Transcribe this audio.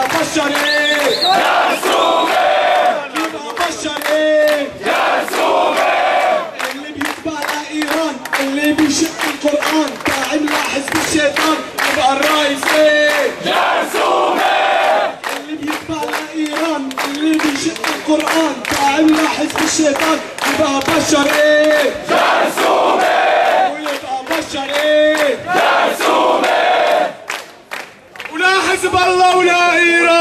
يبقى بشري يبقى بشري اللي بيتبع لايران اللي بيشق القران داعم لحزب الشيطان يبقى الرئيس ايه اللي بيتبع لايران اللي بيشق القران داعم لحزب الشيطان يبقى بشري ويبقى بشري ولا حزب الله ولا ايران